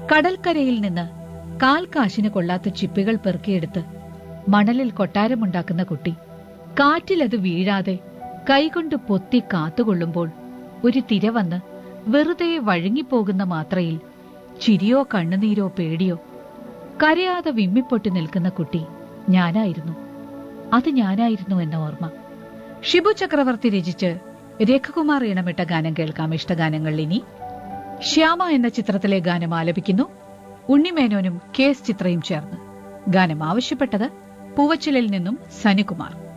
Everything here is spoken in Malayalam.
കടൽക്കരയിൽ നിന്ന് കാൽ കാശിന് കൊള്ളാത്ത ചിപ്പികൾ പെറുക്കിയെടുത്ത് മണലിൽ കൊട്ടാരമുണ്ടാക്കുന്ന കുട്ടി കാറ്റിലത് വീഴാതെ കൈകൊണ്ട് പൊത്തി കാത്തുകൊള്ളുമ്പോൾ ഒരു തിര വന്ന് വെറുതെ വഴുങ്ങിപ്പോകുന്ന മാത്രയിൽ ചിരിയോ കണ്ണുനീരോ പേടിയോ കരയാതെ വിമ്മിപ്പൊട്ടി നിൽക്കുന്ന കുട്ടി ഞാനായിരുന്നു അത് ഞാനായിരുന്നു എന്ന ഓർമ്മ ഷിബു ചക്രവർത്തി രചിച്ച് രഘുകുമാർ ഇണമിട്ട ഗാനം കേൾക്കാം ഇഷ്ടഗാനങ്ങൾ ഇനി ശ്യാമ എന്ന ചിത്രത്തിലെ ഗാനം ആലപിക്കുന്നു ഉണ്ണിമേനോനും കെ എസ് ചിത്രയും ചേർന്ന് ഗാനം ആവശ്യപ്പെട്ടത് പൂവച്ചിലിൽ നിന്നും സനികുമാർ